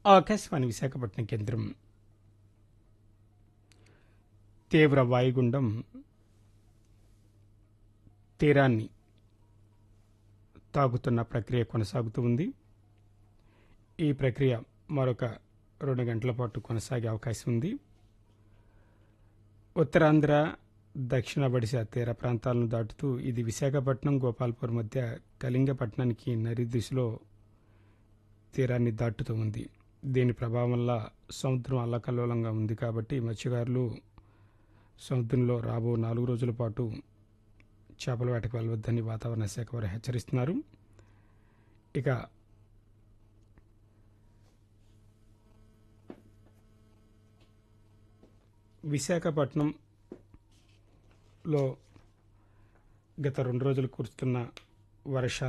ఆకాశవాణి విశాఖపట్నం కేంద్రం తీవ్ర వాయుగుండం తీరాన్ని తాగుతున్న ప్రక్రియ కొనసాగుతూ ఉంది ఈ ప్రక్రియ మరొక రెండు గంటల పాటు కొనసాగే అవకాశం ఉంది ఉత్తరాంధ్ర దక్షిణ ఒడిశా తీర ప్రాంతాలను దాటుతూ ఇది విశాఖపట్నం గోపాల్పూర్ మధ్య కళింగపట్నానికి నరి దిశలో తీరాన్ని దాటుతూ ఉంది దీని ప్రభావం వల్ల సముద్రం అల్లకల్లోలంగా ఉంది కాబట్టి మత్స్యకారులు సముద్రంలో రాబో నాలుగు రోజుల పాటు చేపల వేటకు వెళ్ళవద్దని వాతావరణ శాఖ వారు హెచ్చరిస్తున్నారు ఇక విశాఖపట్నంలో గత రెండు రోజులు కురుస్తున్న వర్షాలు